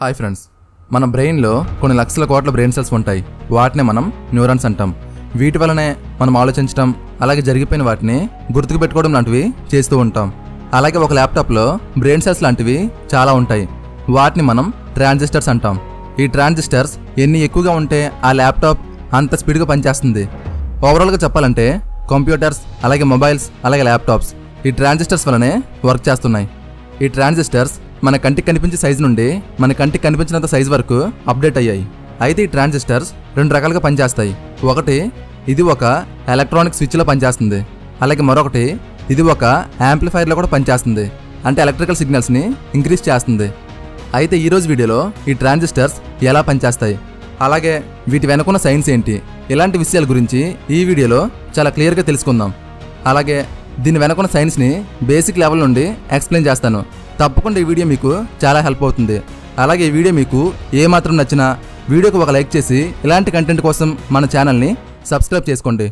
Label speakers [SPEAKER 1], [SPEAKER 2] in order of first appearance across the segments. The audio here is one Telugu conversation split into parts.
[SPEAKER 1] హాయ్ ఫ్రెండ్స్ మన బ్రెయిన్లో కొన్ని లక్షల కోట్ల బ్రెయిన్ సెల్స్ ఉంటాయి వాటిని మనం న్యూరాన్స్ అంటాం వీటి వలనే మనం ఆలోచించడం అలాగే జరిగిపోయిన వాటిని గుర్తుకు పెట్టుకోవడం లాంటివి చేస్తూ ఉంటాం అలాగే ఒక ల్యాప్టాప్లో బ్రెయిన్ సెల్స్ లాంటివి చాలా ఉంటాయి వాటిని మనం ట్రాన్సిస్టర్స్ అంటాం ఈ ట్రాన్సిస్టర్స్ ఎన్ని ఎక్కువగా ఉంటే ఆ ల్యాప్టాప్ అంత స్పీడ్గా పనిచేస్తుంది ఓవరాల్గా చెప్పాలంటే కంప్యూటర్స్ అలాగే మొబైల్స్ అలాగే ల్యాప్టాప్స్ ఈ ట్రాన్సిస్టర్స్ వలనే వర్క్ చేస్తున్నాయి ఈ ట్రాన్సిస్టర్స్ మన కంటికి కనిపించే సైజు నుండి మన కంటికి కనిపించినంత సైజు వరకు అప్డేట్ అయ్యాయి అయితే ఈ ట్రాన్సిస్టర్స్ రెండు రకాలుగా పనిచేస్తాయి ఒకటి ఇది ఒక ఎలక్ట్రానిక్ స్విచ్లో పనిచేస్తుంది అలాగే మరొకటి ఇది ఒక యాంప్లిఫైర్లో కూడా పనిచేస్తుంది అంటే ఎలక్ట్రికల్ సిగ్నల్స్ని ఇంక్రీజ్ చేస్తుంది అయితే ఈరోజు వీడియోలో ఈ ట్రాన్సిస్టర్స్ ఎలా పనిచేస్తాయి అలాగే వీటి వెనుకున్న సైన్స్ ఏంటి ఇలాంటి విషయాల గురించి ఈ వీడియోలో చాలా క్లియర్గా తెలుసుకుందాం అలాగే దీని వెనుకున్న సైన్స్ని బేసిక్ లెవెల్ నుండి ఎక్స్ప్లెయిన్ చేస్తాను తప్పకుండా ఈ వీడియో మీకు చాలా హెల్ప్ అవుతుంది అలాగే ఈ వీడియో మీకు ఏమాత్రం నచ్చినా వీడియోకి ఒక లైక్ చేసి ఇలాంటి కంటెంట్ కోసం మన ఛానల్ని సబ్స్క్రైబ్ చేసుకోండి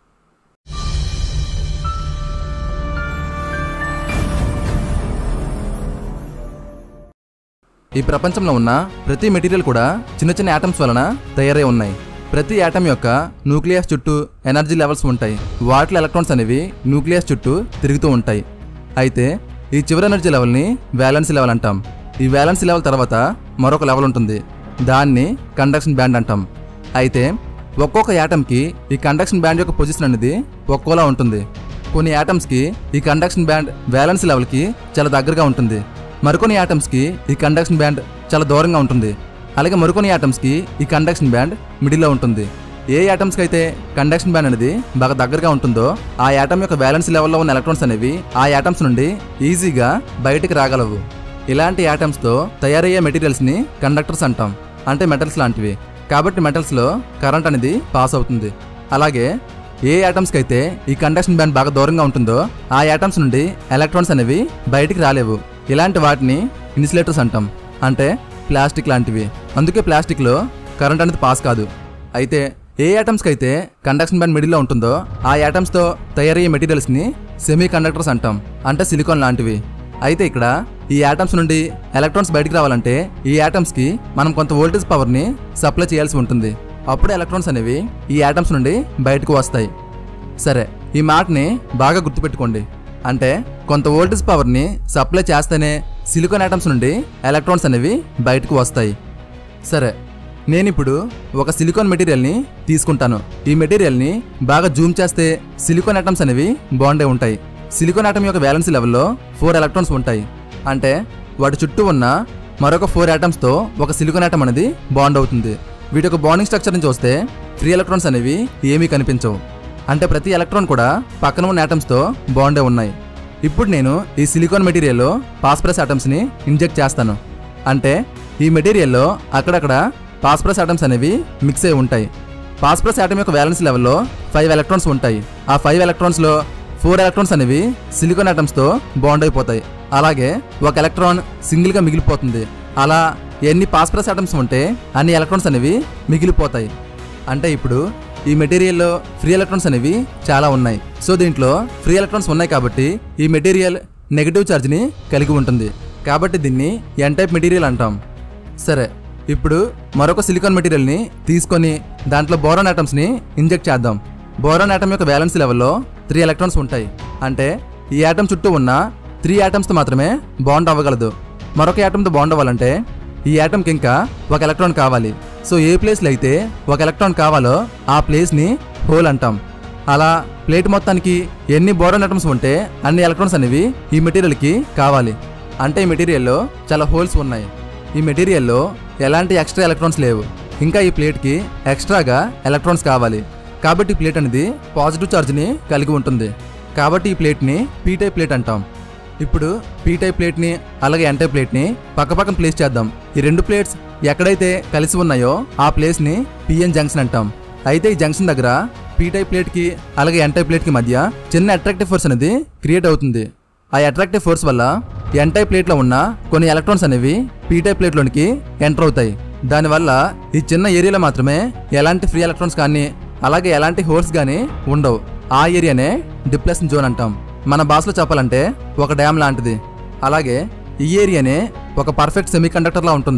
[SPEAKER 1] ఈ ప్రపంచంలో ఉన్న ప్రతి మెటీరియల్ కూడా చిన్న చిన్న యాటమ్స్ వలన తయారై ఉన్నాయి ప్రతి యాటమ్ యొక్క న్యూక్లియస్ చుట్టూ ఎనర్జీ లెవెల్స్ ఉంటాయి వాటిలో ఎలక్ట్రాన్స్ అనేవి న్యూక్లియస్ చుట్టూ తిరుగుతూ ఉంటాయి అయితే ఈ చివరి ఎనర్జీ లెవెల్ని వ్యాలెన్స్ లెవెల్ అంటాం ఈ వ్యాలెన్స్ లెవెల్ తర్వాత మరొక లెవెల్ ఉంటుంది దాన్ని కండక్షన్ బ్యాండ్ అంటాం అయితే ఒక్కొక్క యాటమ్కి ఈ కండక్షన్ బ్యాండ్ యొక్క పొజిషన్ అనేది ఒక్కోలా ఉంటుంది కొన్ని యాటమ్స్కి ఈ కండక్షన్ బ్యాండ్ వ్యాలెన్స్ లెవెల్కి చాలా దగ్గరగా ఉంటుంది మరికొన్ని యాటమ్స్కి ఈ కండక్షన్ బ్యాండ్ చాలా దూరంగా ఉంటుంది అలాగే మరికొన్ని యాటమ్స్కి ఈ కండక్షన్ బ్యాండ్ మిడిల్లో ఉంటుంది ఏ యాటమ్స్కి అయితే కండక్షన్ బ్యాండ్ అనేది బాగా దగ్గరగా ఉంటుందో ఆ యాటమ్ యొక్క బ్యాలెన్స్ లెవెల్లో ఉన్న ఎలక్ట్రాన్స్ అనేవి ఆ యాటమ్స్ నుండి ఈజీగా బయటికి రాగలవు ఇలాంటి యాటమ్స్తో తయారయ్యే మెటీరియల్స్ని కండక్టర్స్ అంటాం అంటే మెటల్స్ లాంటివి కాబట్టి మెటల్స్లో కరెంట్ అనేది పాస్ అవుతుంది అలాగే ఏ యాటమ్స్కి అయితే ఈ కండక్షన్ బ్యాండ్ బాగా దూరంగా ఉంటుందో ఆ యాటమ్స్ నుండి ఎలక్ట్రాన్స్ అనేవి బయటికి రాలేవు ఇలాంటి వాటిని ఇన్సులేటర్స్ అంటాం అంటే ప్లాస్టిక్ లాంటివి అందుకే ప్లాస్టిక్లో కరెంట్ అనేది పాస్ కాదు అయితే ఏ యాటమ్స్కి అయితే కండక్షన్ బ్యాండ్ మిడిల్లో ఉంటుందో ఆ యాటమ్స్తో తయారయ్యే మెటీరియల్స్ని సెమీ కండక్టర్స్ అంటాం అంటే సిలికాన్ లాంటివి అయితే ఇక్కడ ఈ యాటమ్స్ నుండి ఎలక్ట్రాన్స్ బయటికి రావాలంటే ఈ యాటమ్స్కి మనం కొంత వోల్టేజ్ పవర్ని సప్లై చేయాల్సి ఉంటుంది అప్పుడు ఎలక్ట్రాన్స్ అనేవి ఈ యాటమ్స్ నుండి బయటకు వస్తాయి సరే ఈ మాటని బాగా గుర్తుపెట్టుకోండి అంటే కొంత వోల్టేజ్ పవర్ని సప్లై చేస్తేనే సిలికాన్ యాటమ్స్ నుండి ఎలక్ట్రాన్స్ అనేవి బయటకు వస్తాయి సరే నేను ఇప్పుడు ఒక సిలికాన్ మెటీరియల్ని తీసుకుంటాను ఈ మెటీరియల్ని బాగా జూమ్ చేస్తే సిలికాన్ ఆటమ్స్ అనేవి బాండే ఉంటాయి సిలికాన్ ఆటమ్ యొక్క వ్యాలెన్స్ లెవెల్లో ఫోర్ ఎలక్ట్రాన్స్ ఉంటాయి అంటే వాటి చుట్టూ ఉన్న మరొక ఫోర్ ఆటమ్స్తో ఒక సిలికాన్ ఆటమ్ అనేది బాండ్ అవుతుంది వీటి యొక్క బాండింగ్ స్ట్రక్చర్ని చూస్తే ఫ్రీ ఎలక్ట్రాన్స్ అనేవి ఏమీ కనిపించవు అంటే ప్రతి ఎలక్ట్రాన్ కూడా పక్కన ఉన్న ఆటమ్స్తో బాండే ఉన్నాయి ఇప్పుడు నేను ఈ సిలికాన్ మెటీరియల్లో పాస్పరస్ ఆటమ్స్ని ఇంజెక్ట్ చేస్తాను అంటే ఈ మెటీరియల్లో అక్కడక్కడ పాస్పరస్ ఆటమ్స్ అనేవి మిక్స్ అయి ఉంటాయి పాస్పరస్ ఆటమ్ యొక్క వ్యాలెన్స్ లెవెల్లో ఫైవ్ ఎలక్ట్రాన్స్ ఉంటాయి ఆ ఫైవ్ ఎలక్ట్రాన్స్లో ఫోర్ ఎలక్ట్రాన్స్ అనేవి సిలికాన్ ఆటమ్స్తో బాండ్ అయిపోతాయి అలాగే ఒక ఎలక్ట్రాన్ సింగిల్గా మిగిలిపోతుంది అలా ఎన్ని పాస్పరస్ ఆటమ్స్ ఉంటే అన్ని ఎలక్ట్రాన్స్ అనేవి మిగిలిపోతాయి అంటే ఇప్పుడు ఈ మెటీరియల్లో ఫ్రీ ఎలక్ట్రాన్స్ అనేవి చాలా ఉన్నాయి సో దీంట్లో ఫ్రీ ఎలక్ట్రాన్స్ ఉన్నాయి కాబట్టి ఈ మెటీరియల్ నెగిటివ్ ఛార్జ్ని కలిగి ఉంటుంది కాబట్టి దీన్ని ఎన్ టైప్ మెటీరియల్ అంటాం సరే ఇప్పుడు మరొక సిలికాన్ మెటీరియల్ని తీసుకొని దాంట్లో బోరాన్ ఆటమ్స్ని ఇంజెక్ట్ చేద్దాం బోరాన్ ఆటమ్ యొక్క బ్యాలెన్స్ లెవెల్లో త్రీ ఎలక్ట్రాన్స్ ఉంటాయి అంటే ఈ ఆటమ్ చుట్టూ ఉన్న త్రీ ఆటమ్స్తో మాత్రమే బాండ్ అవ్వగలదు మరొక ఆటమ్తో బాండ్ అవ్వాలంటే ఈ ఆటమ్కి ఇంకా ఒక ఎలక్ట్రాన్ కావాలి సో ఏ ప్లేస్లో అయితే ఒక ఎలక్ట్రాన్ కావాలో ఆ ప్లేస్ని హోల్ అంటాం అలా ప్లేట్ మొత్తానికి ఎన్ని బోరాన్ ఆటమ్స్ ఉంటే అన్ని ఎలక్ట్రాన్స్ అనేవి ఈ మెటీరియల్కి కావాలి అంటే ఈ మెటీరియల్లో చాలా హోల్స్ ఉన్నాయి ఈ మెటీరియల్లో ఎలాంటి ఎక్స్ట్రా ఎలక్ట్రాన్స్ లేవు ఇంకా ఈ ప్లేట్కి ఎక్స్ట్రాగా ఎలక్ట్రాన్స్ కావాలి కాబట్టి ఈ ప్లేట్ అనేది పాజిటివ్ ఛార్జ్ని కలిగి ఉంటుంది కాబట్టి ఈ ప్లేట్ని పీ టైప్ ప్లేట్ అంటాం ఇప్పుడు పీ టైప్ ప్లేట్ని అలాగే ఎన్ టైప్ ప్లేట్ని పక్కపక్కన ప్లేస్ చేద్దాం ఈ రెండు ప్లేట్స్ ఎక్కడైతే కలిసి ఉన్నాయో ఆ ప్లేస్ని పిఎన్ జంక్షన్ అంటాం అయితే ఈ జంక్షన్ దగ్గర పీ టైప్ ప్లేట్కి అలాగే ఎన్ టైప్ ప్లేట్కి మధ్య చిన్న అట్రాక్టివ్ ఫోర్స్ అనేది క్రియేట్ అవుతుంది ఆ అట్రాక్టివ్ ఫోర్స్ వల్ల ఎన్ టైప్ ప్లేట్లో ఉన్న కొన్ని ఎలక్ట్రాన్స్ అనేవి పీ టైప్ ప్లేట్లోనికి ఎంటర్ అవుతాయి దానివల్ల ఈ చిన్న ఏరియాలో మాత్రమే ఎలాంటి ఫ్రీ ఎలక్ట్రాన్స్ కానీ అలాగే ఎలాంటి హోల్స్ కానీ ఉండవు ఆ ఏరియానే డిప్రెషన్ జోన్ అంటాం మన భాషలో చెప్పాలంటే ఒక డ్యామ్ లాంటిది అలాగే ఈ ఏరియానే ఒక పర్ఫెక్ట్ సెమీ కండక్టర్లా ఉంటుంది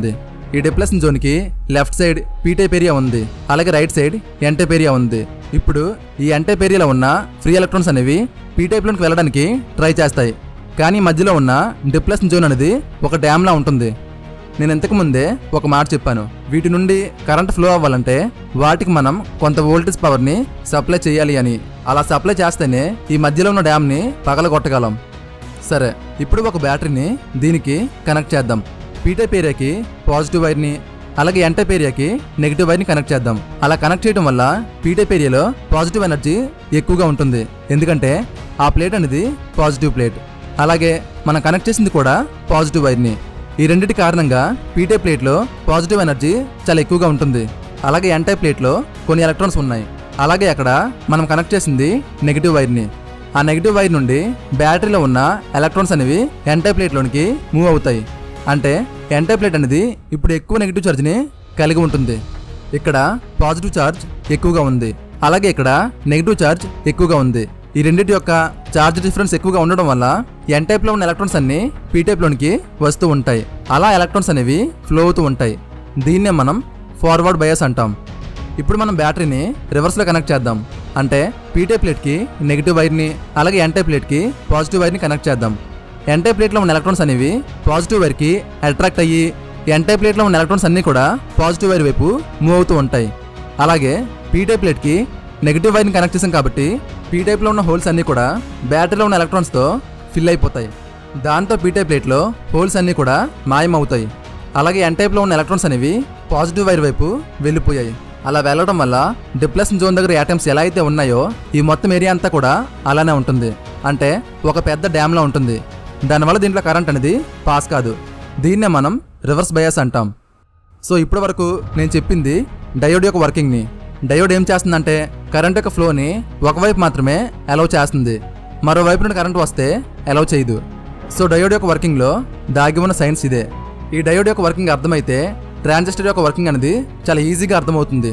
[SPEAKER 1] ఈ డిప్రెషన్ జోన్కి left side P type area ఉంది అలాగే right side N type area ఉంది ఇప్పుడు ఈ ఎన్ టైప్ ఏరియాలో ఉన్న ఫ్రీ ఎలక్ట్రాన్స్ అనేవి పీ టైప్లోకి వెళ్ళడానికి ట్రై చేస్తాయి కానీ మధ్యలో ఉన్న డిప్రెషన్ జోన్ అనేది ఒక డ్యామ్లా ఉంటుంది నేను ఇంతకు ముందే ఒక మాట చెప్పాను వీటి నుండి కరెంట్ ఫ్లో అవ్వాలంటే వాటికి మనం కొంత వోల్టేజ్ పవర్ని సప్లై చేయాలి అని అలా సప్లై చేస్తేనే ఈ మధ్యలో ఉన్న డ్యామ్ని పగలగొట్టగలం సరే ఇప్పుడు ఒక బ్యాటరీని దీనికి కనెక్ట్ చేద్దాం పీటైప్ ఏరియాకి పాజిటివ్ వైర్ని అలాగే ఎంటైప్ ఏరియాకి నెగిటివ్ వైర్ని కనెక్ట్ చేద్దాం అలా కనెక్ట్ చేయడం వల్ల పీటైప్ ఏరియాలో పాజిటివ్ ఎనర్జీ ఎక్కువగా ఉంటుంది ఎందుకంటే ఆ ప్లేట్ అనేది పాజిటివ్ ప్లేట్ అలాగే మనం కనెక్ట్ చేసింది కూడా పాజిటివ్ వైర్ని ఈ రెండింటి కారణంగా పీటైప్ ప్లేట్లో పాజిటివ్ ఎనర్జీ చాలా ఎక్కువగా ఉంటుంది అలాగే ఎంటైప్ ప్లేట్లో కొన్ని ఎలక్ట్రాన్స్ ఉన్నాయి అలాగే అక్కడ మనం కనెక్ట్ చేసింది నెగిటివ్ వైర్ని ఆ నెగిటివ్ వైర్ నుండి బ్యాటరీలో ఉన్న ఎలక్ట్రాన్స్ అనేవి ఎన్టై ప్లేట్లోనికి మూవ్ అవుతాయి అంటే ఎన్టై ప్లేట్ అనేది ఇప్పుడు ఎక్కువ నెగిటివ్ ఛార్జ్ని కలిగి ఉంటుంది ఇక్కడ పాజిటివ్ ఛార్జ్ ఎక్కువగా ఉంది అలాగే ఇక్కడ నెగిటివ్ ఛార్జ్ ఎక్కువగా ఉంది ఈ రెండింటి యొక్క ఛార్జ్ డిఫరెన్స్ ఎక్కువగా ఉండడం వల్ల ఎన్ టైప్లో ఉన్న ఎలక్ట్రాన్స్ అన్ని పీ టైప్లోనికి వస్తూ ఉంటాయి అలా ఎలక్ట్రాన్స్ అనేవి ఫ్లో అవుతూ ఉంటాయి దీన్నే మనం ఫార్వర్డ్ బయాస్ అంటాం ఇప్పుడు మనం బ్యాటరీని రివర్స్లో కనెక్ట్ చేద్దాం అంటే పీటే ప్లేట్కి నెగిటివ్ వైర్ని అలాగే ఎన్టై ప్లేట్కి పాజిటివ్ వైర్ని కనెక్ట్ చేద్దాం ఎన్టై ప్లేట్లో ఉన్న ఎలక్ట్రాన్స్ అనేవి పాజిటివ్ వైర్కి అట్రాక్ట్ అయ్యి ఎన్టై ప్లేట్లో ఉన్న ఎలక్ట్రాన్స్ అన్నీ కూడా పాజిటివ్ వైర్ వైపు మూవ్ అవుతూ ఉంటాయి అలాగే పీటే ప్లేట్కి నెగిటివ్ వైర్ని కనెక్ట్ చేసాం కాబట్టి పీ టైప్లో ఉన్న హోల్స్ అన్నీ కూడా బ్యాటరీలో ఉన్న ఎలక్ట్రాన్స్తో ఫిల్ అయిపోతాయి దాంతో పీ టైప్ ప్లేట్లో హోల్స్ అన్నీ కూడా మాయమవుతాయి అలాగే ఎన్ టైప్లో ఉన్న ఎలక్ట్రాన్స్ అనేవి పాజిటివ్ వైర్ వైపు వెళ్ళిపోయాయి అలా వెళ్ళడం వల్ల డిప్రెషన్ జోన్ దగ్గర యాటమ్స్ ఎలా అయితే ఉన్నాయో ఈ మొత్తం ఏరియా అంతా కూడా అలానే ఉంటుంది అంటే ఒక పెద్ద డ్యామ్లా ఉంటుంది దానివల్ల దీంట్లో కరెంట్ అనేది పాస్ కాదు దీన్నే మనం రివర్స్ బయాస్ అంటాం సో ఇప్పటి వరకు నేను చెప్పింది డయోడ్ యొక్క వర్కింగ్ని డయోడ్ ఏం చేస్తుందంటే కరెంట్ యొక్క ఫ్లోని ఒకవైపు మాత్రమే అలౌ చేస్తుంది మరోవైపు నుండి కరెంట్ వస్తే అలౌ చేయదు సో డయోడ్ యొక్క వర్కింగ్లో దాగి ఉన్న సైన్స్ ఇదే ఈ డయోడ్ యొక్క వర్కింగ్ అర్థమైతే ట్రాన్సిస్టర్ యొక్క వర్కింగ్ అనేది చాలా ఈజీగా అర్థమవుతుంది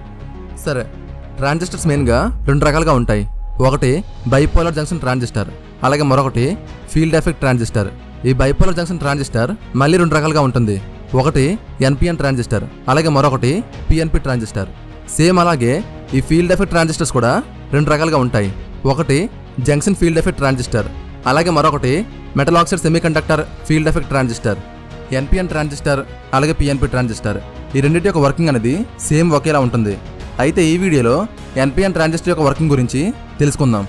[SPEAKER 1] సరే ట్రాన్సిస్టర్స్ మెయిన్గా రెండు రకాలుగా ఉంటాయి ఒకటి బైపోలార్ జంక్షన్ ట్రాన్సిస్టర్ అలాగే మరొకటి ఫీల్డ్ ఎఫెక్ట్ ట్రాన్సిస్టర్ ఈ బైపోలార్ జంక్షన్ ట్రాన్సిస్టర్ మళ్ళీ రెండు రకాలుగా ఉంటుంది ఒకటి ఎన్పిఎన్ ట్రాన్సిస్టర్ అలాగే మరొకటి పిఎన్పి ట్రాన్సిస్టర్ సేమ్ అలాగే ఈ ఫీల్డ్ ఎఫెక్ట్ ట్రాన్సిస్టర్స్ కూడా రెండు రకాలుగా ఉంటాయి ఒకటి జంక్షన్ ఫీల్డ్ ఎఫెక్ట్ ట్రాన్సిస్టర్ అలాగే మరొకటి metal oxide semiconductor field effect transistor NPN transistor అలాగే పిఎన్పి ట్రాన్సిస్టర్ ఈ రెండింటి యొక్క వర్కింగ్ అనేది సేమ్ ఒకేలా ఉంటుంది అయితే ఈ వీడియోలో ఎన్పిఎన్ ట్రాన్సిస్టర్ యొక్క వర్కింగ్ గురించి తెలుసుకుందాం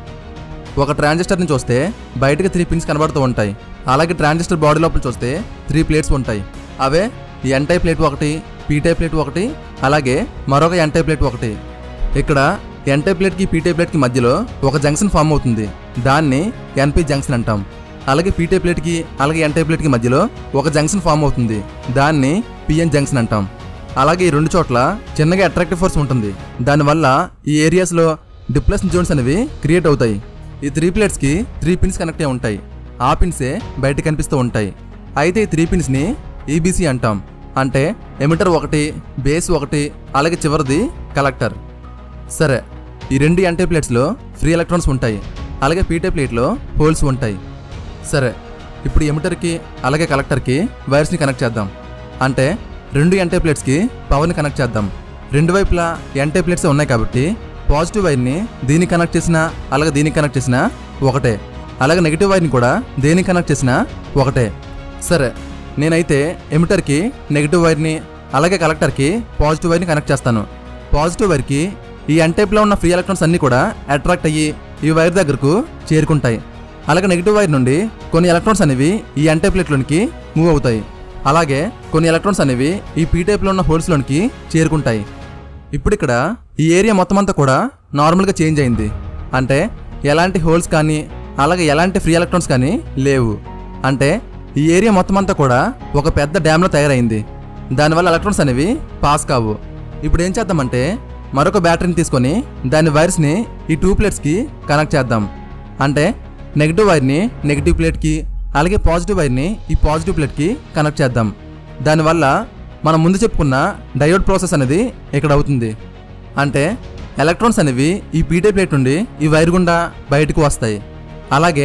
[SPEAKER 1] ఒక ట్రాన్సిస్టర్ని చూస్తే బయటకి త్రీ పిన్స్ కనబడుతూ ఉంటాయి అలాగే ట్రాన్సిస్టర్ బాడీ లోపల చూస్తే త్రీ ప్లేట్స్ ఉంటాయి అవే ఎన్ టైప్ ప్లేట్ ఒకటి పీ టైప్ ప్లేట్ ఒకటి అలాగే మరొక ఎన్ టైప్ ప్లేట్ ఒకటి ఇక్కడ ఎన్ టైప్ ప్లేట్కి పీ టైప్ ప్లేట్కి మధ్యలో ఒక జంక్షన్ ఫామ్ అవుతుంది దాన్ని ఎన్పి జంక్షన్ అంటాం అలాగే పీ టైప్ ప్లేట్కి అలాగే ఎన్ టైప్ ప్లేట్కి మధ్యలో ఒక జంక్షన్ ఫామ్ అవుతుంది దాన్ని పిఎన్ జంక్షన్ అంటాం అలాగే ఈ రెండు చోట్ల చిన్నగా అట్రాక్టివ్ ఫోర్స్ ఉంటుంది దానివల్ల ఈ ఏరియాస్లో డిప్రెషన్ జోన్స్ అనేవి క్రియేట్ అవుతాయి ఈ త్రీ ప్లేట్స్కి త్రీ పిన్స్ కనెక్ట్ అయి ఉంటాయి ఆ పిన్సే బయట కనిపిస్తూ ఉంటాయి అయితే ఈ త్రీ పిన్స్ని ఈబీసీ అంటాం అంటే ఎమిటర్ ఒకటి బేస్ ఒకటి అలాగే చివరిది కలెక్టర్ సరే ఈ రెండు ఎన్టే ప్లేట్స్లో ఫ్రీ ఎలక్ట్రాన్స్ ఉంటాయి అలాగే పీటే ప్లేట్లో హోల్స్ ఉంటాయి సరే ఇప్పుడు ఎమిటర్కి అలాగే కలెక్టర్కి వైర్స్ని కనెక్ట్ చేద్దాం అంటే రెండు ఎన్టే ప్లేట్స్కి పవర్ని కనెక్ట్ చేద్దాం రెండు వైపులా ఎన్టే ప్లేట్స్ ఉన్నాయి కాబట్టి పాజిటివ్ వైర్ని దీనికి కనెక్ట్ చేసినా అలాగే దీనికి కనెక్ట్ చేసినా ఒకటే అలాగే నెగిటివ్ వైర్ని కూడా దేనికి కనెక్ట్ చేసినా ఒకటే సరే నేనైతే ఎమిటర్కి నెగిటివ్ వైర్ని అలాగే కలెక్టర్కి పాజిటివ్ వైర్ని కనెక్ట్ చేస్తాను పాజిటివ్ వైర్కి ఈ టైప్లో ఉన్న ఫ్రీ ఎలక్ట్రాన్స్ అన్నీ కూడా అట్రాక్ట్ అయ్యి ఈ వైర్ దగ్గరకు చేరుకుంటాయి అలాగే నెగిటివ్ వైర్ నుండి కొన్ని ఎలక్ట్రాన్స్ అనేవి ఈ టైప్ ప్లేట్లోనికి మూవ్ అవుతాయి అలాగే కొన్ని ఎలక్ట్రాన్స్ అనేవి ఈ పీ టైప్లో ఉన్న హోల్స్లోనికి చేరుకుంటాయి ఇప్పుడు ఇక్కడ ఈ ఏరియా మొత్తం అంతా కూడా నార్మల్గా చేంజ్ అయింది అంటే ఎలాంటి హోల్స్ కానీ అలాగే ఎలాంటి ఫ్రీ ఎలక్ట్రాన్స్ కానీ లేవు అంటే ఈ ఏరియా మొత్తం అంతా కూడా ఒక పెద్ద డ్యామ్లో తయారైంది దానివల్ల ఎలక్ట్రాన్స్ అనేవి పాస్ కావు ఇప్పుడు ఏం చేద్దామంటే మరొక బ్యాటరీని తీసుకొని దాని వైర్స్ని ఈ టూ ప్లేట్స్కి కనెక్ట్ చేద్దాం అంటే నెగిటివ్ వైర్ని నెగిటివ్ ప్లేట్కి అలాగే పాజిటివ్ వైర్ని ఈ పాజిటివ్ ప్లేట్కి కనెక్ట్ చేద్దాం దానివల్ల మనం ముందు చెప్పుకున్న డయోడ్ ప్రాసెస్ అనేది ఇక్కడ అవుతుంది అంటే ఎలక్ట్రాన్స్ అనేవి ఈ పీటే ప్లేట్ నుండి ఈ వైర్ గుండా బయటకు వస్తాయి అలాగే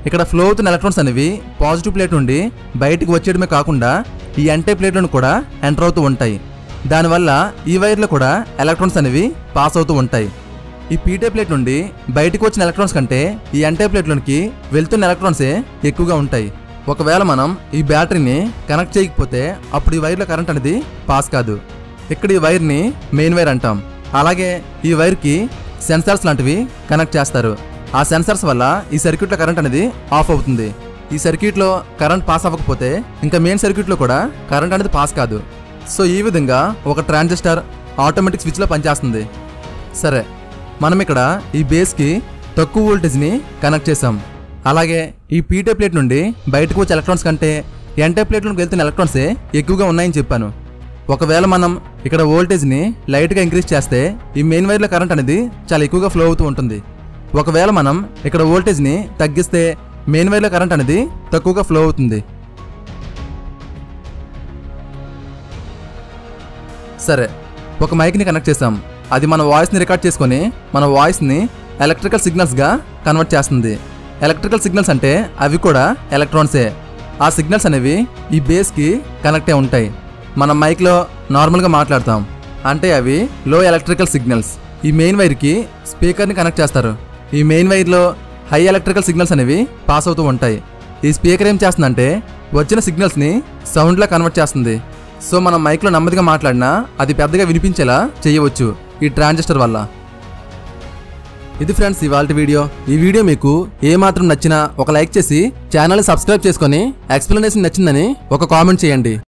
[SPEAKER 1] ఇక్కడ ఫ్లో అవుతున్న ఎలక్ట్రాన్స్ అనేవి పాజిటివ్ ప్లేట్ నుండి బయటికి వచ్చేయడమే కాకుండా ఈ ఎంటే ప్లేట్లను కూడా ఎంటర్ అవుతూ ఉంటాయి దానివల్ల ఈ వైర్లో కూడా ఎలక్ట్రాన్స్ అనేవి పాస్ అవుతూ ఉంటాయి ఈ పీటే ప్లేట్ నుండి బయటకు వచ్చిన ఎలక్ట్రాన్స్ కంటే ఈ ఎంటే ప్లేట్లోనికి వెళ్తున్న ఎలక్ట్రాన్సే ఎక్కువగా ఉంటాయి ఒకవేళ మనం ఈ బ్యాటరీని కనెక్ట్ చేయకపోతే అప్పుడు ఈ వైర్లో కరెంట్ అనేది పాస్ కాదు ఇక్కడ ఈ వైర్ని మెయిన్ వైర్ అంటాం అలాగే ఈ వైర్కి సెన్సార్స్ లాంటివి కనెక్ట్ చేస్తారు ఆ సెన్సార్స్ వల్ల ఈ సర్క్యూట్లో కరెంట్ అనేది ఆఫ్ అవుతుంది ఈ సర్క్యూట్లో కరెంట్ పాస్ అవ్వకపోతే ఇంకా మెయిన్ సర్క్యూట్లో కూడా కరెంట్ అనేది పాస్ కాదు సో ఈ విధంగా ఒక ట్రాన్సిస్టర్ ఆటోమేటిక్ స్విచ్లో పనిచేస్తుంది సరే మనం ఇక్కడ ఈ బేస్కి తక్కువ వోల్టేజ్ని కనెక్ట్ చేసాం అలాగే ఈ పీటే ప్లేట్ నుండి బయటకు వచ్చే ఎలక్ట్రాన్స్ కంటే ఎన్టే ప్లేట్లోకి వెళ్తున్న ఎలక్ట్రాన్సే ఎక్కువగా ఉన్నాయని చెప్పాను ఒకవేళ మనం ఇక్కడ వోల్టేజ్ని లైట్గా ఇంక్రీజ్ చేస్తే ఈ మెయిన్ వైర్లో కరెంట్ అనేది చాలా ఎక్కువగా ఫ్లో అవుతూ ఉంటుంది ఒకవేళ మనం ఇక్కడ వోల్టేజ్ని తగ్గిస్తే మెయిన్ వైర్లో కరెంట్ అనేది తక్కువగా ఫ్లో అవుతుంది సరే ఒక మైక్ని కనెక్ట్ చేసాం అది మన వాయిస్ని రికార్డ్ చేసుకొని మన వాయిస్ని ఎలక్ట్రికల్ సిగ్నల్స్గా కన్వర్ట్ చేస్తుంది ఎలక్ట్రికల్ సిగ్నల్స్ అంటే అవి కూడా ఎలక్ట్రాన్సే ఆ సిగ్నల్స్ అనేవి ఈ బేస్కి కనెక్ట్ అయి ఉంటాయి మనం మైక్లో నార్మల్గా మాట్లాడతాం అంటే అవి లో ఎలక్ట్రికల్ సిగ్నల్స్ ఈ మెయిన్ వైర్కి స్పీకర్ని కనెక్ట్ చేస్తారు ఈ మెయిన్ వైర్లో హై ఎలక్ట్రికల్ సిగ్నల్స్ అనేవి పాస్ అవుతూ ఉంటాయి ఈ స్పీకర్ ఏం చేస్తుందంటే వచ్చిన సిగ్నల్స్ని సౌండ్లా కన్వర్ట్ చేస్తుంది సో మనం మైక్లో నెమ్మదిగా మాట్లాడినా అది పెద్దగా వినిపించేలా చేయవచ్చు ఈ ట్రాన్సిస్టర్ వల్ల ఇది ఫ్రెండ్స్ ఇవాళ వీడియో ఈ వీడియో మీకు ఏమాత్రం నచ్చినా ఒక లైక్ చేసి ఛానల్ని సబ్స్క్రైబ్ చేసుకొని ఎక్స్ప్లెనేషన్ నచ్చిందని ఒక కామెంట్ చేయండి